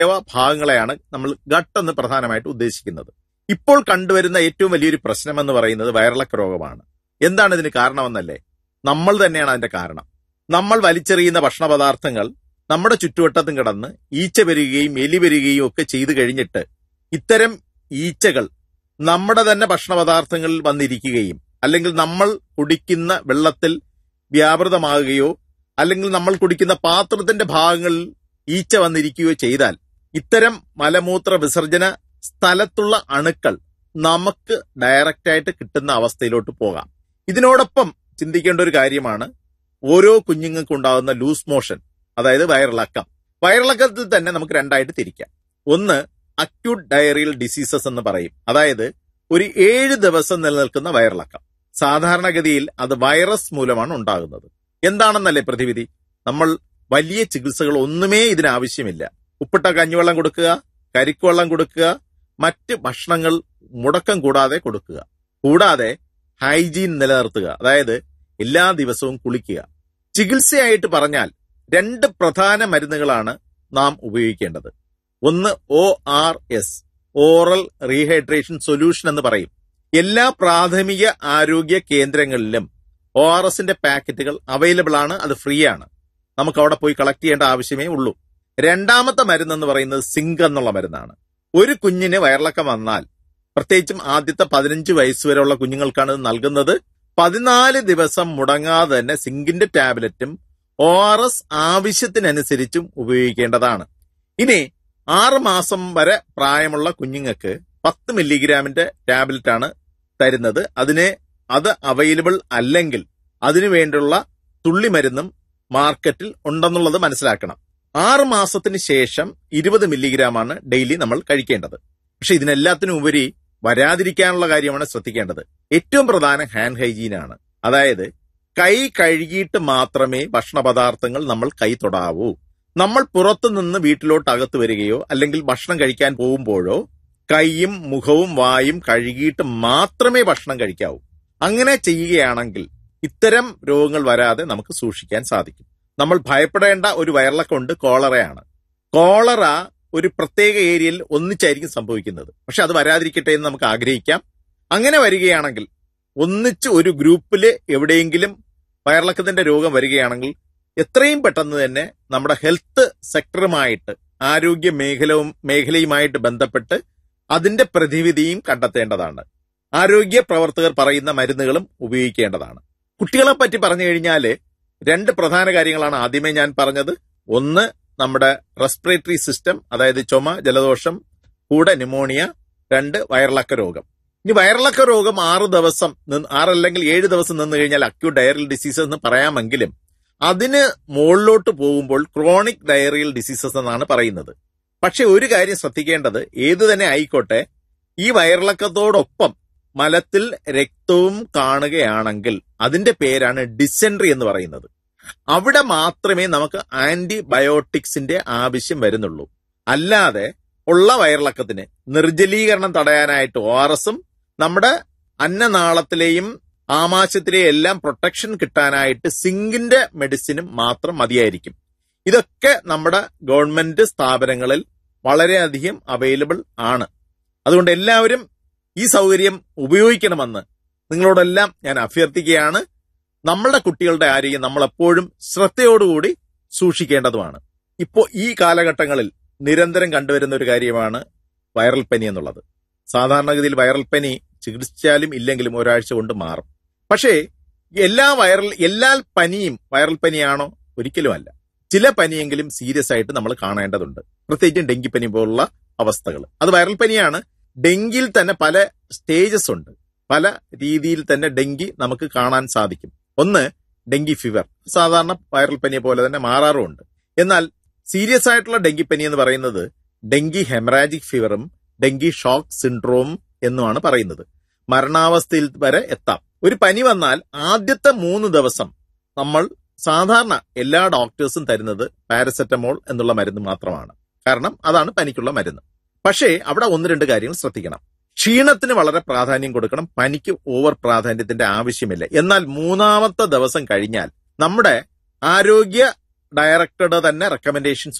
ഭാഗങ്ങളെയാണ് നമ്മൾ ഗട്ട് എന്ന് പ്രധാനമായിട്ട് ഉദ്ദേശിക്കുന്നത് ഇപ്പോൾ കണ്ടുവരുന്ന ഏറ്റവും വലിയൊരു പ്രശ്നം എന്ന് പറയുന്നത് വയറിളക്ക രോഗമാണ് എന്താണ് ഇതിന് കാരണമെന്നല്ലേ നമ്മൾ തന്നെയാണ് അതിന്റെ കാരണം നമ്മൾ വലിച്ചെറിയുന്ന ഭക്ഷണ പദാർത്ഥങ്ങൾ നമ്മുടെ ചുറ്റുവട്ടത്തും കിടന്ന് ഈച്ച വരികയും എലി വരികയും ഒക്കെ ചെയ്തു കഴിഞ്ഞിട്ട് ഇത്തരം ഈച്ചകൾ നമ്മുടെ തന്നെ ഭക്ഷണ പദാർത്ഥങ്ങളിൽ വന്നിരിക്കുകയും അല്ലെങ്കിൽ നമ്മൾ കുടിക്കുന്ന വെള്ളത്തിൽ വ്യാപൃതമാകുകയോ അല്ലെങ്കിൽ നമ്മൾ കുടിക്കുന്ന പാത്രത്തിന്റെ ഭാഗങ്ങളിൽ ഈച്ച വന്നിരിക്കുകയോ ചെയ്താൽ ഇത്തരം മലമൂത്ര വിസർജന സ്ഥലത്തുള്ള അണുക്കൾ നമുക്ക് ഡയറക്റ്റ് ആയിട്ട് കിട്ടുന്ന അവസ്ഥയിലോട്ട് പോകാം ഇതിനോടൊപ്പം ചിന്തിക്കേണ്ട ഒരു കാര്യമാണ് ഓരോ കുഞ്ഞുങ്ങൾക്കും ഉണ്ടാകുന്ന ലൂസ് മോഷൻ അതായത് വയറിളക്കം വയറിളക്കത്തിൽ തന്നെ നമുക്ക് രണ്ടായിട്ട് തിരിക്കാം ഒന്ന് അക്യൂട്ട് ഡയറിയൽ ഡിസീസസ് എന്ന് പറയും അതായത് ഒരു ഏഴ് ദിവസം നിലനിൽക്കുന്ന വയറിളക്കം സാധാരണഗതിയിൽ അത് വൈറസ് മൂലമാണ് ഉണ്ടാകുന്നത് എന്താണെന്നല്ലേ പ്രതിവിധി നമ്മൾ വലിയ ചികിത്സകൾ ഒന്നുമേ ഇതിനാവശ്യമില്ല ഉപ്പിട്ട കഞ്ഞിവെള്ളം കൊടുക്കുക കരിക്കുവെള്ളം കൊടുക്കുക മറ്റ് ഭക്ഷണങ്ങൾ മുടക്കം കൂടാതെ കൊടുക്കുക കൂടാതെ ഹൈജീൻ നിലനിർത്തുക അതായത് എല്ലാ ദിവസവും കുളിക്കുക ചികിത്സയായിട്ട് പറഞ്ഞാൽ രണ്ട് പ്രധാന മരുന്നുകളാണ് നാം ഉപയോഗിക്കേണ്ടത് ഒന്ന് O R S oral rehydration solution എന്ന് പറയും എല്ലാ പ്രാഥമിക ആരോഗ്യ കേന്ദ്രങ്ങളിലും ഒ ആർ എസിന്റെ പാക്കറ്റുകൾ അവൈലബിൾ ആണ് അത് ഫ്രീ ആണ് നമുക്ക് അവിടെ പോയി കളക്ട് ചെയ്യേണ്ട ആവശ്യമേ ഉള്ളൂ രണ്ടാമത്തെ മരുന്ന് എന്ന് പറയുന്നത് സിങ്ക് എന്നുള്ള മരുന്നാണ് ഒരു കുഞ്ഞിന് വയറിളക്കം വന്നാൽ പ്രത്യേകിച്ചും ആദ്യത്തെ പതിനഞ്ച് വയസ്സ് വരെയുള്ള കുഞ്ഞുങ്ങൾക്കാണ് ഇത് നൽകുന്നത് പതിനാല് ദിവസം മുടങ്ങാതെ തന്നെ സിങ്കിന്റെ ടാബ്ലറ്റും ഒ ആർ എസ് ആവശ്യത്തിനനുസരിച്ചും ഉപയോഗിക്കേണ്ടതാണ് ഇനി ആറ് മാസം വരെ പ്രായമുള്ള കുഞ്ഞുങ്ങൾക്ക് പത്ത് മില്ലിഗ്രാമിന്റെ ടാബ്ലറ്റ് ആണ് തരുന്നത് അതിന് അത് അവൈലബിൾ അല്ലെങ്കിൽ അതിനു വേണ്ടിയുള്ള തുള്ളിമരുന്നും മാർക്കറ്റിൽ ഉണ്ടെന്നുള്ളത് മനസ്സിലാക്കണം ആറ് മാസത്തിന് ശേഷം ഇരുപത് മില്ലിഗ്രാം ആണ് ഡെയിലി നമ്മൾ കഴിക്കേണ്ടത് പക്ഷെ ഇതിനെല്ലാത്തിനും ഉപരി വരാതിരിക്കാനുള്ള കാര്യമാണ് ശ്രദ്ധിക്കേണ്ടത് ഏറ്റവും പ്രധാനം ഹാൻഡ് ഹൈജീൻ ആണ് അതായത് കൈ കഴുകിയിട്ട് മാത്രമേ ഭക്ഷണ പദാർത്ഥങ്ങൾ നമ്മൾ കൈ തൊടാവൂ നമ്മൾ പുറത്തു നിന്ന് വീട്ടിലോട്ട് അകത്ത് വരികയോ അല്ലെങ്കിൽ ഭക്ഷണം കഴിക്കാൻ പോകുമ്പോഴോ കൈയും മുഖവും വായും കഴുകിയിട്ട് മാത്രമേ ഭക്ഷണം കഴിക്കാവൂ അങ്ങനെ ചെയ്യുകയാണെങ്കിൽ ഇത്തരം രോഗങ്ങൾ വരാതെ നമുക്ക് സൂക്ഷിക്കാൻ സാധിക്കും നമ്മൾ ഭയപ്പെടേണ്ട ഒരു വയറിളക്കമുണ്ട് കോളറയാണ് കോളറ ഒരു പ്രത്യേക ഏരിയയിൽ ഒന്നിച്ചായിരിക്കും സംഭവിക്കുന്നത് പക്ഷെ അത് വരാതിരിക്കട്ടെ എന്ന് നമുക്ക് ആഗ്രഹിക്കാം അങ്ങനെ വരികയാണെങ്കിൽ ഒന്നിച്ച് ഒരു ഗ്രൂപ്പില് എവിടെയെങ്കിലും വയറിളക്കത്തിന്റെ രോഗം വരികയാണെങ്കിൽ എത്രയും പെട്ടെന്ന് തന്നെ നമ്മുടെ ഹെൽത്ത് സെക്ടറുമായിട്ട് ആരോഗ്യ മേഖലവും മേഖലയുമായിട്ട് ബന്ധപ്പെട്ട് അതിന്റെ പ്രതിവിധിയും കണ്ടെത്തേണ്ടതാണ് ആരോഗ്യ പ്രവർത്തകർ പറയുന്ന മരുന്നുകളും ഉപയോഗിക്കേണ്ടതാണ് കുട്ടികളെ പറ്റി പറഞ്ഞു കഴിഞ്ഞാല് രണ്ട് പ്രധാന കാര്യങ്ങളാണ് ആദ്യമേ ഞാൻ പറഞ്ഞത് ഒന്ന് നമ്മുടെ റെസ്പിറേറ്ററി സിസ്റ്റം അതായത് ചുമ ജലദോഷം കൂടെ ന്യൂമോണിയ രണ്ട് വയറിളക്ക രോഗം ഇനി വയറിളക്ക രോഗം ആറ് ദിവസം നിന്ന് ആറല്ലെങ്കിൽ ഏഴ് ദിവസം നിന്ന് കഴിഞ്ഞാൽ അക്യൂട്ട് ഡയറിയൽ ഡിസീസസ് എന്ന് പറയാമെങ്കിലും അതിന് മുകളിലോട്ട് പോകുമ്പോൾ ക്രോണിക് ഡയറിയൽ ഡിസീസസ് എന്നാണ് പറയുന്നത് പക്ഷെ ഒരു കാര്യം ശ്രദ്ധിക്കേണ്ടത് ഏതു തന്നെ ആയിക്കോട്ടെ ഈ വയറിളക്കത്തോടൊപ്പം മലത്തിൽ രക്തവും കാണുകയാണെങ്കിൽ അതിന്റെ പേരാണ് ഡിസെൻട്രി എന്ന് പറയുന്നത് അവിടെ മാത്രമേ നമുക്ക് ആന്റിബയോട്ടിക്സിന്റെ ആവശ്യം വരുന്നുള്ളൂ അല്ലാതെ ഉള്ള വയറിളക്കത്തിന് നിർജ്ജലീകരണം തടയാനായിട്ട് ഒ ആർ എസും നമ്മുടെ അന്നനാളത്തിലെയും ആമാശയത്തിലെയും എല്ലാം പ്രൊട്ടക്ഷൻ കിട്ടാനായിട്ട് സിങ്കിന്റെ മെഡിസിനും മാത്രം മതിയായിരിക്കും ഇതൊക്കെ നമ്മുടെ ഗവൺമെന്റ് സ്ഥാപനങ്ങളിൽ വളരെയധികം അവൈലബിൾ ആണ് അതുകൊണ്ട് എല്ലാവരും ഈ സൗകര്യം ഉപയോഗിക്കണമെന്ന് നിങ്ങളോടെല്ലാം ഞാൻ അഭ്യർത്ഥിക്കുകയാണ് നമ്മളുടെ കുട്ടികളുടെ ആരോഗ്യം നമ്മൾ എപ്പോഴും ശ്രദ്ധയോടുകൂടി സൂക്ഷിക്കേണ്ടതുമാണ് ഇപ്പോൾ ഈ കാലഘട്ടങ്ങളിൽ നിരന്തരം കണ്ടുവരുന്ന ഒരു കാര്യമാണ് വൈറൽ പനി എന്നുള്ളത് സാധാരണഗതിയിൽ വൈറൽ പനി ചികിത്സിച്ചാലും ഇല്ലെങ്കിലും ഒരാഴ്ച കൊണ്ട് മാറും പക്ഷേ എല്ലാ വൈറൽ എല്ലാ പനിയും വൈറൽ പനിയാണോ ഒരിക്കലും അല്ല ചില പനിയെങ്കിലും സീരിയസ് ആയിട്ട് നമ്മൾ കാണേണ്ടതുണ്ട് പ്രത്യേകിച്ചും ഡെങ്കിപ്പനി പോലുള്ള അവസ്ഥകൾ അത് വൈറൽ പനിയാണ് ഡെങ്കിയിൽ തന്നെ പല സ്റ്റേജസ് ഉണ്ട് പല രീതിയിൽ തന്നെ ഡെങ്കി നമുക്ക് കാണാൻ സാധിക്കും ഒന്ന് ഡെങ്കി ഫീവർ സാധാരണ വൈറൽ പനിയെ പോലെ തന്നെ മാറാറുമുണ്ട് എന്നാൽ സീരിയസ് ആയിട്ടുള്ള ഡെങ്കിപ്പനി എന്ന് പറയുന്നത് ഡെങ്കി ഹെമറാജിക് ഫീവറും ഡെങ്കി ഷോക്ക് സിൻഡ്രോം എന്നുമാണ് പറയുന്നത് മരണാവസ്ഥയിൽ വരെ എത്താം ഒരു പനി വന്നാൽ ആദ്യത്തെ മൂന്ന് ദിവസം നമ്മൾ സാധാരണ എല്ലാ ഡോക്ടേഴ്സും തരുന്നത് പാരസെറ്റമോൾ എന്നുള്ള മരുന്ന് മാത്രമാണ് കാരണം അതാണ് പനിക്കുള്ള മരുന്ന് പക്ഷേ അവിടെ ഒന്ന് രണ്ട് കാര്യങ്ങൾ ശ്രദ്ധിക്കണം ക്ഷീണത്തിന് വളരെ പ്രാധാന്യം കൊടുക്കണം പനിക്ക് ഓവർ പ്രാധാന്യത്തിന്റെ ആവശ്യമില്ല എന്നാൽ മൂന്നാമത്തെ ദിവസം കഴിഞ്ഞാൽ നമ്മുടെ ആരോഗ്യ ഡയറക്ടറുടെ തന്നെ റെക്കമെൻഡേഷൻസ് ഉണ്ട്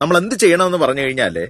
നമ്മൾ എന്ത് ചെയ്യണമെന്ന് പറഞ്ഞു കഴിഞ്ഞാല്